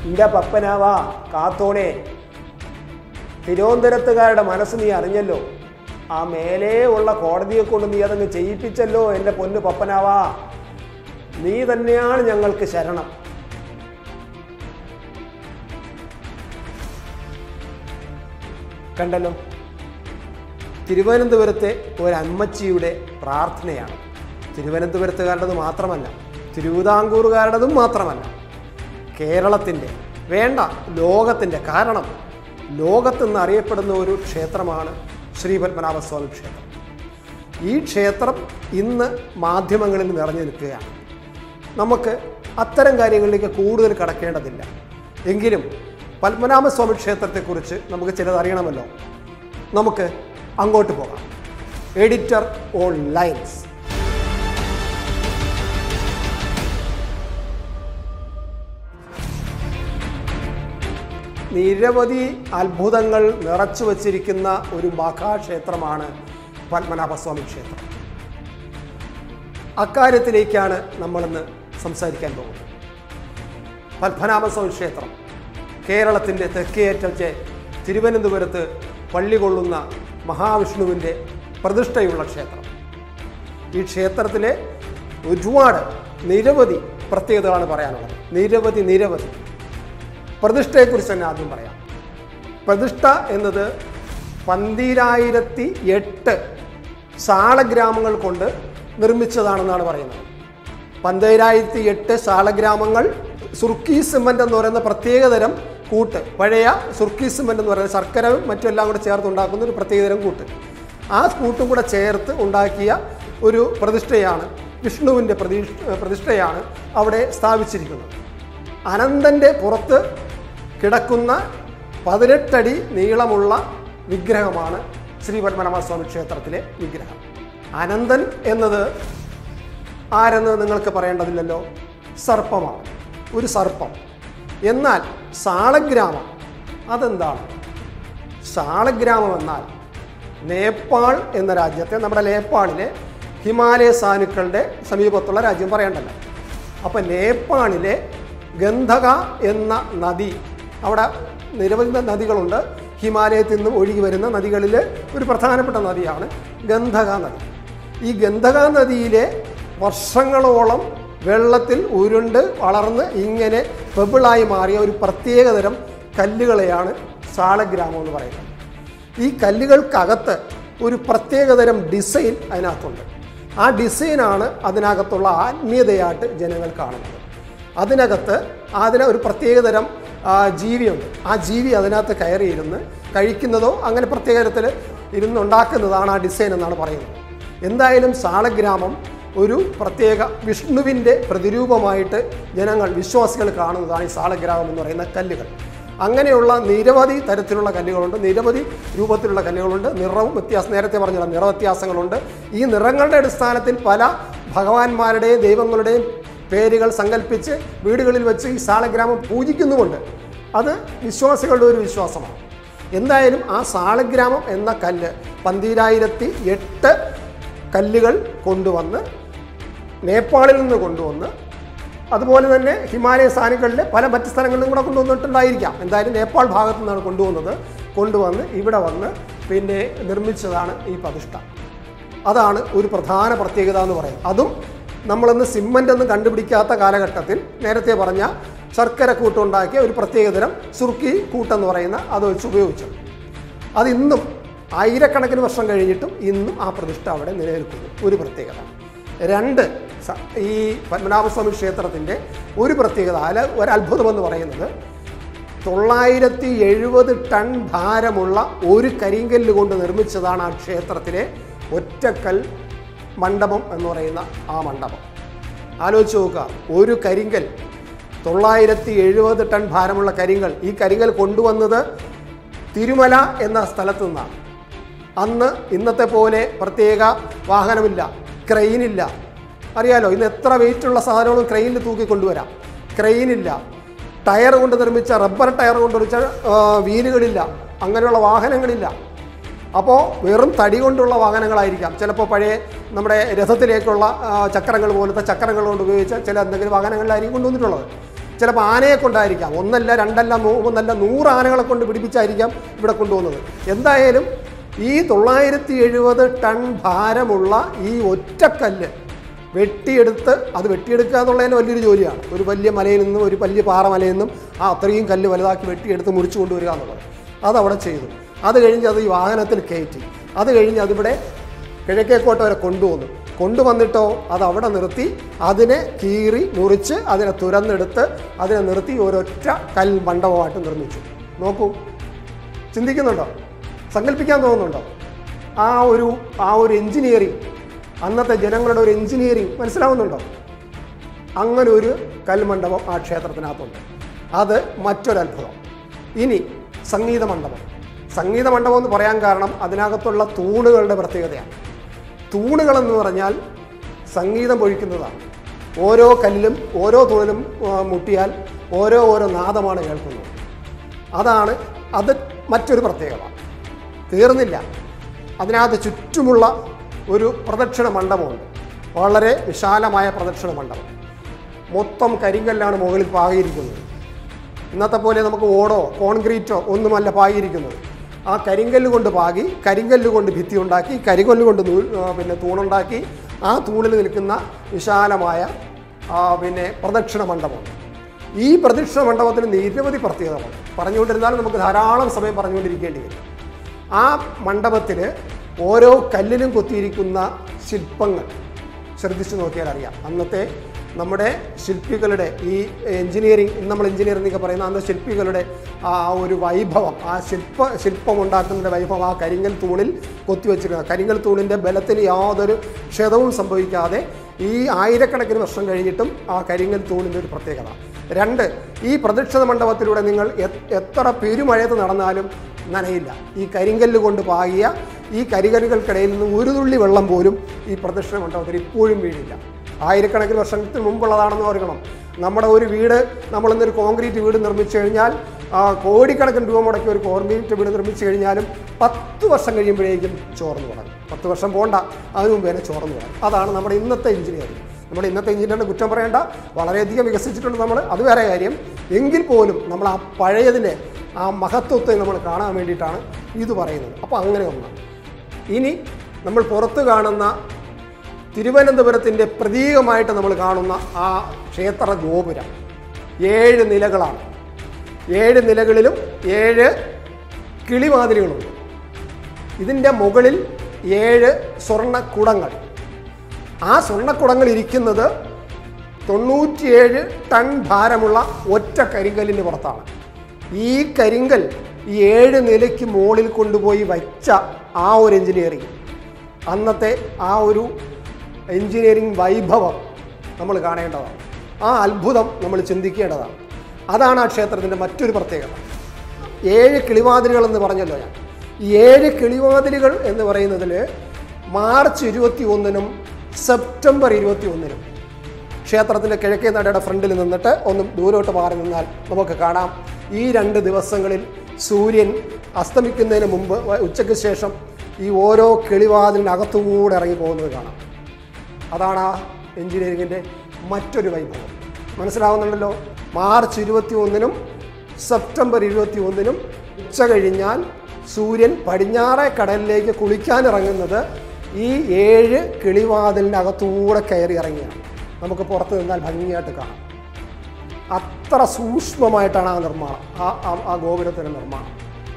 എൻ്റെ പപ്പനാവാ കാത്തോണേ തിരുവനന്തപുരത്തുകാരുടെ മനസ്സ് നീ അറിഞ്ഞല്ലോ ആ മേലേ ഉള്ള കോടതിയെ കൊണ്ട് നീ അതങ്ങ് ചെയ്യിപ്പിച്ചല്ലോ എൻ്റെ പൊന്നു പപ്പനാവാ നീ തന്നെയാണ് ഞങ്ങൾക്ക് ശരണം കണ്ടല്ലോ തിരുവനന്തപുരത്തെ ഒരമ്മച്ചിയുടെ പ്രാർത്ഥനയാണ് തിരുവനന്തപുരത്തുകാരുടേത് മാത്രമല്ല തിരുവിതാംകൂറുകാരുടേതും മാത്രമല്ല കേരളത്തിൻ്റെ വേണ്ട ലോകത്തിൻ്റെ കാരണം ലോകത്തെന്ന് അറിയപ്പെടുന്ന ഒരു ക്ഷേത്രമാണ് ശ്രീപത്മനാഭസ്വാമി ക്ഷേത്രം ഈ ക്ഷേത്രം ഇന്ന് മാധ്യമങ്ങളിൽ നിറഞ്ഞു നിൽക്കുകയാണ് നമുക്ക് അത്തരം കാര്യങ്ങളിലേക്ക് കൂടുതൽ കടക്കേണ്ടതില്ല എങ്കിലും പത്മനാഭസ്വാമി ക്ഷേത്രത്തെക്കുറിച്ച് നമുക്ക് ചിലത് അറിയണമല്ലോ നമുക്ക് അങ്ങോട്ട് പോകാം എഡിറ്റർ ഓൺ ലൈൻസ് നിരവധി അത്ഭുതങ്ങൾ നിറച്ചു വച്ചിരിക്കുന്ന ഒരു മഹാക്ഷേത്രമാണ് പത്മനാഭസ്വാമി ക്ഷേത്രം അക്കാര്യത്തിലേക്കാണ് നമ്മളിന്ന് സംസാരിക്കാൻ പോകുന്നത് പത്മനാഭസ്വാമി ക്ഷേത്രം കേരളത്തിൻ്റെ തെക്കേയറ്റത്തെ തിരുവനന്തപുരത്ത് പള്ളി കൊള്ളുന്ന മഹാവിഷ്ണുവിൻ്റെ പ്രതിഷ്ഠയുള്ള ക്ഷേത്രം ഈ ക്ഷേത്രത്തിലെ ഒരുപാട് നിരവധി പ്രത്യേകതകളാണ് പറയാനുള്ളത് നിരവധി നിരവധി പ്രതിഷ്ഠയെക്കുറിച്ച് തന്നെ ആദ്യം പറയാം പ്രതിഷ്ഠ എന്നത് പന്തിരായിരത്തി എട്ട് സാളഗ്രാമങ്ങൾ കൊണ്ട് നിർമ്മിച്ചതാണെന്നാണ് പറയുന്നത് പന്തിരായിരത്തി എട്ട് സാളഗ്രാമങ്ങൾ സുർക്കി സിമൻ്റ് എന്ന് പറയുന്ന പ്രത്യേകതരം കൂട്ട് പഴയ സുർക്കി സിമൻ്റ് എന്ന് പറയുന്ന ശർക്കരവും മറ്റും എല്ലാം കൂടെ ചേർത്ത് ഉണ്ടാക്കുന്ന ഒരു പ്രത്യേകതരം കൂട്ട് ആ കൂട്ടും കൂടെ ചേർത്ത് ഉണ്ടാക്കിയ ഒരു പ്രതിഷ്ഠയാണ് വിഷ്ണുവിൻ്റെ പ്രതിഷ്ഠ പ്രതിഷ്ഠയാണ് അവിടെ സ്ഥാപിച്ചിരിക്കുന്നത് അനന്തൻ്റെ പുറത്ത് കിടക്കുന്ന പതിനെട്ടടി നീളമുള്ള വിഗ്രഹമാണ് ശ്രീ പത്മനാഭസ്വാമി ക്ഷേത്രത്തിലെ വിഗ്രഹം അനന്തൻ എന്നത് ആരെന്ന് നിങ്ങൾക്ക് പറയേണ്ടതില്ലല്ലോ സർപ്പമാണ് ഒരു സർപ്പം എന്നാൽ സാളഗ്രാമം അതെന്താണ് സാളഗ്രാമം എന്നാൽ നേപ്പാൾ എന്ന രാജ്യത്തെ നമ്മുടെ നേപ്പാളിലെ ഹിമാലയ സാനുക്കളുടെ സമീപത്തുള്ള രാജ്യം പറയണ്ടല്ലോ അപ്പം നേപ്പാളിലെ ഗന്ധക എന്ന നദി അവിടെ നിരവധി നദികളുണ്ട് ഹിമാലയത്തിൽ നിന്നും ഒഴുകി വരുന്ന നദികളിൽ ഒരു പ്രധാനപ്പെട്ട നദിയാണ് ഗന്ധക നദി ഈ ഗന്ധക നദിയിലെ വർഷങ്ങളോളം വെള്ളത്തിൽ ഉരുണ്ട് വളർന്ന് ഇങ്ങനെ പെബിളായി മാറിയ ഒരു പ്രത്യേകതരം കല്ലുകളെയാണ് സാളഗ്രാമം എന്ന് പറയുന്നത് ഈ കല്ലുകൾക്കകത്ത് ഒരു പ്രത്യേകതരം ഡിസൈൻ അതിനകത്തുണ്ട് ആ ഡിസൈനാണ് അതിനകത്തുള്ള ആത്മീയതയായിട്ട് ജനങ്ങൾ കാണുന്നത് അതിനകത്ത് അതിന് ഒരു പ്രത്യേകതരം ആ, ജീവിയുണ്ട് ആ ജീവി അതിനകത്ത് കയറിയിരുന്ന് കഴിക്കുന്നതോ അങ്ങനെ പ്രത്യേകതരത്തിൽ ഇരുന്നുണ്ടാക്കുന്നതാണ് ആ ഡിസൈൻ എന്നാണ് പറയുന്നത് എന്തായാലും സാളഗ്രാമം ഒരു പ്രത്യേക വിഷ്ണുവിൻ്റെ പ്രതിരൂപമായിട്ട് ജനങ്ങൾ വിശ്വാസികൾ കാണുന്നതാണ് ഈ സാളഗ്രാമം എന്ന് പറയുന്ന കല്ലുകൾ അങ്ങനെയുള്ള നിരവധി തരത്തിലുള്ള കല്ലുകളുണ്ട് നിരവധി രൂപത്തിലുള്ള കല്ലുകളുണ്ട് നിറവും വ്യത്യാസം നേരത്തെ പറഞ്ഞുള്ള നിറവ്യത്യാസങ്ങളുണ്ട് ഈ നിറങ്ങളുടെ അടിസ്ഥാനത്തിൽ പല ഭഗവാന്മാരുടെയും ദൈവങ്ങളുടെയും പേരുകൾ സങ്കല്പിച്ച് വീടുകളിൽ വെച്ച് ഈ സാളഗ്രാമം പൂജിക്കുന്നുമുണ്ട് അത് വിശ്വാസികളുടെ ഒരു വിശ്വാസമാണ് എന്തായാലും ആ സാളഗ്രാമം എന്ന കല്ല് പന്തിരായിരത്തി എട്ട് കല്ലുകൾ കൊണ്ടുവന്ന് നേപ്പാളിൽ നിന്ന് കൊണ്ടുവന്ന് അതുപോലെ തന്നെ ഹിമാലയ സ്ഥാനങ്ങളിലെ പല മറ്റ് സ്ഥലങ്ങളിലും കൂടെ കൊണ്ടുവന്നിട്ടുണ്ടായിരിക്കാം എന്തായാലും നേപ്പാൾ ഭാഗത്തു നിന്നാണ് കൊണ്ടുവന്നത് കൊണ്ടുവന്ന് ഇവിടെ വന്ന് പിന്നെ നിർമ്മിച്ചതാണ് ഈ പ്രതിഷ്ഠ അതാണ് ഒരു പ്രധാന പ്രത്യേകത എന്ന് പറയുന്നത് അതും നമ്മളിന്ന് സിമ്മൻ്റ് എന്ന് കണ്ടുപിടിക്കാത്ത കാലഘട്ടത്തിൽ നേരത്തെ പറഞ്ഞ ശർക്കര കൂട്ടുണ്ടാക്കിയ ഒരു പ്രത്യേകതരം സുർക്കി കൂട്ടെന്ന് പറയുന്ന അത് വെച്ച് ഉപയോഗിച്ചത് അത് ഇന്നും ആയിരക്കണക്കിന് വർഷം കഴിഞ്ഞിട്ടും ഇന്നും ആ പ്രതിഷ്ഠ അവിടെ നിലനിൽക്കുന്നു ഒരു പ്രത്യേകത രണ്ട് സ- ഈ പത്മനാഭസ്വാമി ക്ഷേത്രത്തിൻ്റെ ഒരു പ്രത്യേകത അല്ല ഒരു അത്ഭുതമെന്ന് പറയുന്നത് തൊള്ളായിരത്തി എഴുപത് ടൺ ഭാരമുള്ള ഒരു കരിങ്കല്ല് കൊണ്ട് നിർമ്മിച്ചതാണ് ആ ക്ഷേത്രത്തിലെ ഒറ്റക്കൽ മണ്ഡപം എന്ന് പറയുന്ന ആ മണ്ഡപം ആലോചിച്ച് നോക്കുക ഒരു കരിങ്കൽ തൊള്ളായിരത്തി എഴുപത് ടൺ ഭാരമുള്ള കരിങ്കൽ ഈ കരിങ്കൽ കൊണ്ടുവന്നത് തിരുമല എന്ന സ്ഥലത്തു നിന്നാണ് അന്ന് ഇന്നത്തെ പോലെ പ്രത്യേക വാഹനമില്ല ക്രെയിനില്ല അറിയാലോ ഇന്ന് എത്ര വെയിറ്റുള്ള സാധനങ്ങളും ക്രെയിനിൽ തൂക്കി കൊണ്ടുവരാം ക്രെയിനില്ല ടയർ കൊണ്ട് നിർമ്മിച്ച റബ്ബർ ടയർ കൊണ്ട് നിർമ്മിച്ച ആ, വീലുകളില്ല അങ്ങനെയുള്ള വാഹനങ്ങളില്ല അപ്പോൾ വെറും തടി കൊണ്ടുള്ള വാഹനങ്ങളായിരിക്കാം ചിലപ്പോൾ പഴയ നമ്മുടെ രഥത്തിലേക്കുള്ള ആ, ചക്രങ്ങൾ പോലത്തെ ചക്രങ്ങൾ കൊണ്ട് ഉപയോഗിച്ച ചില എന്തെങ്കിലും വാഹനങ്ങളിലായിരിക്കും കൊണ്ടുവന്നിട്ടുള്ളത് ചിലപ്പോൾ ആനയെ കൊണ്ടായിരിക്കാം ഒന്നല്ല രണ്ടല്ല മൂന്നല്ല നൂറ് ആനകളെ കൊണ്ട് പിടിപ്പിച്ചായിരിക്കാം ഇവിടെ കൊണ്ടുപോകുന്നത് എന്തായാലും ഈ തൊള്ളായിരത്തി എഴുപത് ടൺ ഭാരമുള്ള ഈ ഒറ്റക്കല്ല് വെട്ടിയെടുത്ത് അത് വെട്ടിയെടുക്കുക എന്നുള്ളതിന് വലിയൊരു ജോലിയാണ് ഒരു വലിയ മലയിൽ നിന്നും ഒരു വലിയ പാറമലയിൽ നിന്നും ആ അത്രയും കല്ല് വലുതാക്കി വെട്ടിയെടുത്ത് മുറിച്ചു കൊണ്ടുവരിക എന്നുള്ളത് അതവിടെ ചെയ്തു അത് കഴിഞ്ഞ് അത് ഈ വാഹനത്തിൽ കയറ്റി അത് കഴിഞ്ഞ് അതിവിടെ കിഴക്കേക്കോട്ട വരെ കൊണ്ടുവന്നു കൊണ്ടുവന്നിട്ടോ അത് അവിടെ നിർത്തി അതിനെ കീറി മുറിച്ച് അതിനെ തുരന്നെടുത്ത് അതിനെ നിർത്തി ഒരൊറ്റ കൽ മണ്ഡപമായിട്ട് നിർമ്മിച്ചു നോക്കൂ ചിന്തിക്കുന്നുണ്ടോ സങ്കല്പിക്കാൻ തോന്നുന്നുണ്ടോ ആ ഒരു ആ ഒരു എഞ്ചിനീയറിങ് അന്നത്തെ ജനങ്ങളുടെ ഒരു എഞ്ചിനീയറിങ് മനസ്സിലാവുന്നുണ്ടോ അങ്ങനെ ഒരു കൽമണ്ഡപം ആ ക്ഷേത്രത്തിനകത്തുണ്ട് അത് മറ്റൊരത്ഭുതം ഇനി സംഗീത മണ്ഡപം സംഗീത മണ്ഡപം എന്ന് പറയാൻ കാരണം അതിനകത്തുള്ള തൂണുകളുടെ പ്രത്യേകതയാണ് തൂണുകളെന്ന് പറഞ്ഞാൽ സംഗീതം പൊഴിക്കുന്നതാണ് ഓരോ കല്ലിലും ഓരോ തൂണിലും ആ, മുട്ടിയാൽ ഓരോ ഓരോ നാദമാണ് കേൾക്കുന്നത് അതാണ് അത് മറ്റൊരു പ്രത്യേകത തീർന്നില്ല അതിനകത്ത് ചുറ്റുമുള്ള ഒരു പ്രദക്ഷിണ മണ്ഡപമുണ്ട് വളരെ വിശാലമായ പ്രദക്ഷിണ മണ്ഡപം മൊത്തം കരിങ്കല്ലാണ് മുകളിൽ പാകിയിരിക്കുന്നത് ഇന്നത്തെ പോലെ നമുക്ക് ഓടോ കോൺക്രീറ്റോ ഒന്നുമല്ല പാകിയിരിക്കുന്നത് ആ കരിങ്കല്ല് കൊണ്ട് പാകി കരിങ്കല്ല് കൊണ്ട് ഭിത്തി ഉണ്ടാക്കി കരിങ്കല്ല് കൊണ്ട് നൂ ആ, പിന്നെ തൂണുണ്ടാക്കി ആ തൂണിൽ നിൽക്കുന്ന വിശാലമായ ആ, പിന്നെ പ്രദക്ഷിണ മണ്ഡപമുണ്ട് ഈ പ്രദക്ഷിണ മണ്ഡപത്തിന് നിരവധി പ്രത്യേകതകളുണ്ട് പറഞ്ഞുകൊണ്ടിരുന്നാലും നമുക്ക് ധാരാളം സമയം പറഞ്ഞുകൊണ്ടിരിക്കേണ്ടി വരും ആ മണ്ഡപത്തിൽ ഓരോ കല്ലിലും കൊത്തിയിരിക്കുന്ന ശില്പങ്ങൾ ശ്രദ്ധിച്ചു നോക്കിയാൽ അറിയാം അന്നത്തെ നമ്മുടെ ശില്പികളുടെ ഈ എഞ്ചിനീയറിംഗ് ഇന്ന് നമ്മൾ എഞ്ചിനീയറിംഗ് എന്നൊക്കെ പറയുന്ന അന്ന് ശില്പികളുടെ ആ ഒരു വൈഭവം ആ ശില്പ ശില്പം ഉണ്ടാക്കുന്നതിൻ്റെ വൈഭവം ആ കരിങ്കൽ തൂണിൽ കൊത്തിവെച്ചിരിക്കുന്നത് കരിങ്കൽ തൂണിൻ്റെ ബലത്തിന് യാതൊരു ക്ഷതവും സംഭവിക്കാതെ ഈ ആയിരക്കണക്കിന് വർഷം കഴിഞ്ഞിട്ടും ആ കരിങ്കൽ തൂണിൻ്റെ ഒരു പ്രത്യേകത രണ്ട് ഈ പ്രദക്ഷിണ മണ്ഡപത്തിലൂടെ നിങ്ങൾ എ- എത്ര പെരുമഴയത്ത് നടന്നാലും നനയില്ല ഈ കരിങ്കല്ല് കൊണ്ട് പാകിയ ഈ കരികല്ലുകൾക്കിടയിൽ നിന്ന് ഒരു തുള്ളി വെള്ളം പോലും ഈ പ്രദക്ഷിണ മണ്ഡപത്തിൽ ഇപ്പോഴും വീഴില്ല ആയിരക്കണക്കിന് വർഷത്തിന് മുമ്പുള്ളതാണെന്ന് ഓർക്കണം നമ്മുടെ ഒരു വീട് നമ്മളിന്നൊരു കോൺക്രീറ്റ് വീട് നിർമ്മിച്ചു കഴിഞ്ഞാൽ ആ, കോടിക്കണക്കിന് രൂപ മുടക്കി ഒരു കോൺക്രീറ്റ് വീട് നിർമ്മിച്ചു കഴിഞ്ഞാലും പത്ത് വർഷം കഴിയുമ്പോഴേക്കും ചോർന്നു തുടങ്ങും പത്ത് വർഷം പോണ്ട അതിനു മുമ്പ് തന്നെ ചോർന്നു തുടങ്ങും അതാണ് നമ്മുടെ ഇന്നത്തെ എഞ്ചിനീയറിംഗ് നമ്മുടെ ഇന്നത്തെ എഞ്ചിനീയറിനെ കുറ്റം പറയേണ്ട വളരെയധികം വികസിച്ചിട്ടുണ്ട് നമ്മൾ അത് വേറെ കാര്യം എങ്കിൽ പോലും നമ്മൾ ആ പഴയതിൻ്റെ ആ മഹത്വത്തെ നമ്മൾ കാണാൻ വേണ്ടിയിട്ടാണ് ഇത് പറയുന്നത് അപ്പോൾ അങ്ങനെ ഒന്ന് ഇനി നമ്മൾ പുറത്ത് കാണുന്ന തിരുവനന്തപുരത്തിൻ്റെ പ്രതീകമായിട്ട് നമ്മൾ കാണുന്ന ആ ക്ഷേത്ര ഗോപുരം ഏഴ് നിലകളാണ് ഏഴ് നിലകളിലും ഏഴ് കിളിവാതിലുകളുണ്ട് ഇതിൻ്റെ മുകളിൽ ഏഴ് സ്വർണ്ണക്കുടങ്ങൾ ആ സ്വർണ്ണക്കുടങ്ങൾ ഇരിക്കുന്നത് തൊണ്ണൂറ്റിയേഴ് ടൺ ഭാരമുള്ള ഒറ്റ കരിങ്കല്ലിന് പുറത്താണ് ഈ കരിങ്കൽ ഈ ഏഴ് നിലയ്ക്ക് മുകളിൽ കൊണ്ടുപോയി വച്ച ആ ഒരു എഞ്ചിനീയറിംഗ് അന്നത്തെ ആ ഒരു എഞ്ചിനീയറിംഗ് വൈഭവം നമ്മൾ കാണേണ്ടതാണ് ആ അത്ഭുതം നമ്മൾ ചിന്തിക്കേണ്ടതാണ് അതാണ് ആ ക്ഷേത്രത്തിൻ്റെ മറ്റൊരു പ്രത്യേകത ഏഴ് കിളിവാതിലുകൾ എന്ന് പറഞ്ഞല്ലോ ഞാൻ ഈ ഏഴ് കിളിവാതിലുകൾ എന്ന് പറയുന്നതിൽ മാർച്ച് ഇരുപത്തി ഒന്നിനും സെപ്റ്റംബർ ഇരുപത്തി ഒന്നിനും ക്ഷേത്രത്തിൻ്റെ കിഴക്കേ നടയുടെ ഫ്രണ്ടിൽ നിന്നിട്ട് ഒന്ന് ദൂരോട്ട് മാറി നിന്നാൽ നമുക്ക് കാണാം ഈ രണ്ട് ദിവസങ്ങളിൽ സൂര്യൻ അസ്തമിക്കുന്നതിന് മുമ്പ് വ- ഉച്ചയ്ക്ക് ശേഷം ഈ ഓരോ കിളിവാതിലിനകത്തുകൂടെ ഇറങ്ങി പോകുന്നത് കാണാം അതാണ് ആ എഞ്ചിനീയറിങ്ങിൻ്റെ മറ്റൊരു വൈഭവം മനസ്സിലാവുന്നുണ്ടല്ലോ മാർച്ച് ഇരുപത്തി ഒന്നിനും സെപ്റ്റംബർ ഇരുപത്തി ഒന്നിനും ഉച്ച കഴിഞ്ഞാൽ സൂര്യൻ പടിഞ്ഞാറെ കടലിലേക്ക് കുളിക്കാനിറങ്ങുന്നത് ഈ ഏഴ് കിളിവാതിലിനകത്തൂടെ കയറി ഇറങ്ങിയാണ് നമുക്ക് പുറത്ത് നിന്നാൽ ഭംഗിയായിട്ട് കാണാം അത്ര സൂക്ഷ്മമായിട്ടാണ് ആ നിർമ്മാണം ആ ആ- ആ ഗോപുരത്തിൻ്റെ നിർമ്മാണം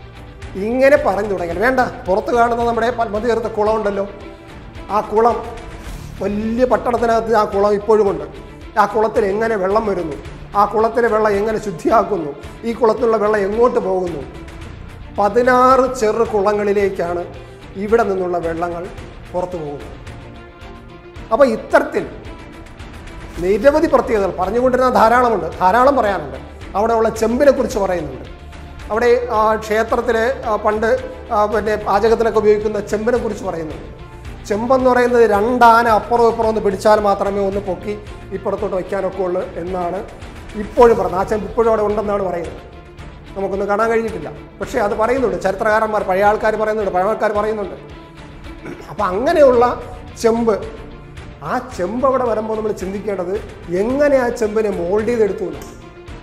ഇങ്ങനെ പറഞ്ഞു തുടങ്ങിയാൽ വേണ്ട പുറത്ത് കാണുന്ന നമ്മുടെ പത്മതീർത്ഥ കുളം ഉണ്ടല്ലോ ആ കുളം വലിയ പട്ടണത്തിനകത്ത് ആ കുളം ഇപ്പോഴുമുണ്ട് ആ കുളത്തിൽ എങ്ങനെ വെള്ളം വരുന്നു ആ കുളത്തിലെ വെള്ളം എങ്ങനെ ശുദ്ധിയാക്കുന്നു ഈ കുളത്തിലുള്ള വെള്ളം എങ്ങോട്ട് പോകുന്നു പതിനാറ് ചെറു കുളങ്ങളിലേക്കാണ് ഇവിടെ നിന്നുള്ള വെള്ളങ്ങൾ പുറത്തു പോകുന്നത് അപ്പോൾ ഇത്തരത്തിൽ നിരവധി പ്രത്യേകതകൾ പറഞ്ഞുകൊണ്ടിരുന്ന ധാരാളമുണ്ട് ധാരാളം പറയാനുണ്ട് അവിടെയുള്ള ചെമ്പിനെ കുറിച്ച് പറയുന്നുണ്ട് അവിടെ ആ, ക്ഷേത്രത്തിലെ ആ, പണ്ട് ആ, പിന്നെ പാചകത്തിനൊക്കെ ഉപയോഗിക്കുന്ന ചെമ്പിനെ കുറിച്ച് പറയുന്നുണ്ട് ചെമ്പെന്ന് പറയുന്നത് രണ്ടാന അപ്പുറം ഇപ്പുറം ഒന്ന് പിടിച്ചാൽ മാത്രമേ ഒന്ന് പൊക്കി ഇപ്പുറത്തോട്ട് വയ്ക്കാനൊക്കെ ഉള്ളൂ എന്നാണ് ഇപ്പോഴും പറയുന്നത് ആ ചെമ്പ് ഇപ്പോഴും അവിടെ ഉണ്ടെന്നാണ് പറയുന്നത് നമുക്കൊന്ന് കാണാൻ കഴിഞ്ഞിട്ടില്ല പക്ഷേ അത് പറയുന്നുണ്ട് ചരിത്രകാരന്മാർ പഴയ ആൾക്കാർ പറയുന്നുണ്ട് പഴയ ആൾക്കാർ പറയുന്നുണ്ട് അപ്പം അങ്ങനെയുള്ള ചെമ്പ് ആ ചെമ്പ് അവിടെ വരുമ്പോൾ നമ്മൾ ചിന്തിക്കേണ്ടത് എങ്ങനെ ആ ചെമ്പിനെ മോൾഡ് ചെയ്തെടുത്തു എന്ന്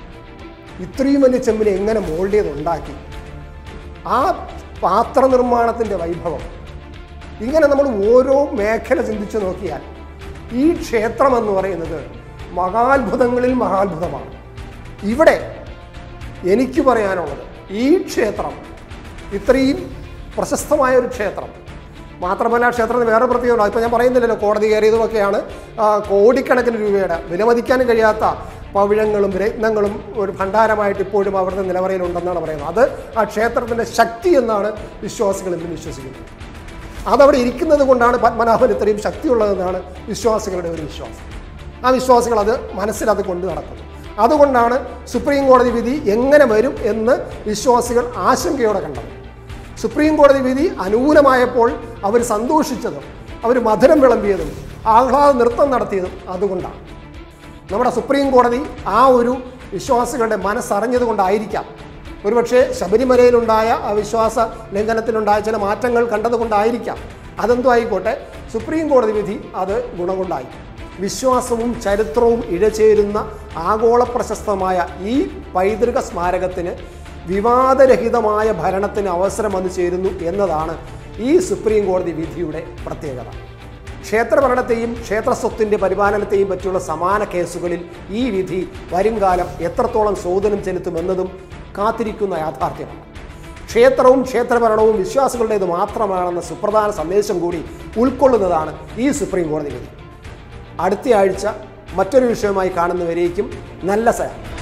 ഇത്രയും വലിയ ചെമ്പിനെ എങ്ങനെ മോൾഡ് ചെയ്ത് ഉണ്ടാക്കി ആ പാത്ര നിർമ്മാണത്തിൻ്റെ വൈഭവം ഇങ്ങനെ നമ്മൾ ഓരോ മേഖല ചിന്തിച്ചു നോക്കിയാൽ ഈ ക്ഷേത്രം എന്ന് പറയുന്നത് മഹാത്ഭുതങ്ങളിൽ മഹാത്ഭുതമാണ് ഇവിടെ എനിക്ക് പറയാനുള്ളത് ഈ ക്ഷേത്രം ഇത്രയും പ്രശസ്തമായ ഒരു ക്ഷേത്രം മാത്രമല്ല ക്ഷേത്രത്തിന് വേറെ പ്രത്യേകത ഇപ്പോൾ ഞാൻ പറയുന്നില്ലല്ലോ കോടതി കയറിയതുമൊക്കെയാണ് ആ, കോടിക്കണക്കിന് രൂപയുടെ വിലമതിക്കാനും കഴിയാത്ത പവിഴങ്ങളും രത്നങ്ങളും ഒരു ഭണ്ഡാരമായിട്ട് ഇപ്പോഴും അവിടുത്തെ നിലവറയിലുണ്ടെന്നാണ് പറയുന്നത് അത് ആ ക്ഷേത്രത്തിൻ്റെ ശക്തി എന്നാണ് വിശ്വാസികൾ ഇന്ന് വിശ്വസിക്കുന്നത് അതവിടെ ഇരിക്കുന്നത് കൊണ്ടാണ് പത്മനാഭൻ ഇത്രയും ശക്തിയുള്ളതെന്നാണ് വിശ്വാസികളുടെ ഒരു വിശ്വാസം ആ വിശ്വാസികൾ അത് മനസ്സിലത് കൊണ്ടു നടക്കുന്നു അതുകൊണ്ടാണ് സുപ്രീം കോടതി വിധി എങ്ങനെ വരും എന്ന് വിശ്വാസികൾ ആശങ്കയോടെ കണ്ടത് സുപ്രീം കോടതി വിധി അനുകൂലമായപ്പോൾ അവർ സന്തോഷിച്ചതും അവർ മധുരം വിളമ്പിയതും ആഹ്ലാദ നൃത്തം നടത്തിയതും അതുകൊണ്ടാണ് നമ്മുടെ സുപ്രീം കോടതി ആ ഒരു വിശ്വാസികളുടെ മനസ്സറിഞ്ഞത് കൊണ്ടായിരിക്കാം ഒരുപക്ഷെ ശബരിമലയിലുണ്ടായ ആ വിശ്വാസ ലംഘനത്തിലുണ്ടായ ചില മാറ്റങ്ങൾ കണ്ടതുകൊണ്ടായിരിക്കാം അതെന്തോ ആയിക്കോട്ടെ സുപ്രീം കോടതി വിധി അത് ഗുണം കൊണ്ടായി വിശ്വാസവും ചരിത്രവും ഇഴചേരുന്ന ആഗോള പ്രശസ്തമായ ഈ പൈതൃക സ്മാരകത്തിന് വിവാദരഹിതമായ ഭരണത്തിന് അവസരം വന്നു ചേരുന്നു എന്നതാണ് ഈ സുപ്രീം കോടതി വിധിയുടെ പ്രത്യേകത ക്ഷേത്രഭരണത്തെയും ക്ഷേത്രസ്വത്തിൻ്റെ പരിപാലനത്തെയും പറ്റിയുള്ള സമാന കേസുകളിൽ ഈ വിധി വരുംകാലം എത്രത്തോളം സ്വാധീനം ചെലുത്തുമെന്നതും കാത്തിരിക്കുന്ന യാഥാർത്ഥ്യമാണ് ക്ഷേത്രവും ക്ഷേത്രഭരണവും വിശ്വാസികളുടേത് മാത്രമാണെന്ന സുപ്രധാന സന്ദേശം കൂടി ഉൾക്കൊള്ളുന്നതാണ് ഈ സുപ്രീം കോടതി വിധി അടുത്ത ആഴ്ച മറ്റൊരു വിഷയമായി കാണുന്നവരേക്കും നല്ല സ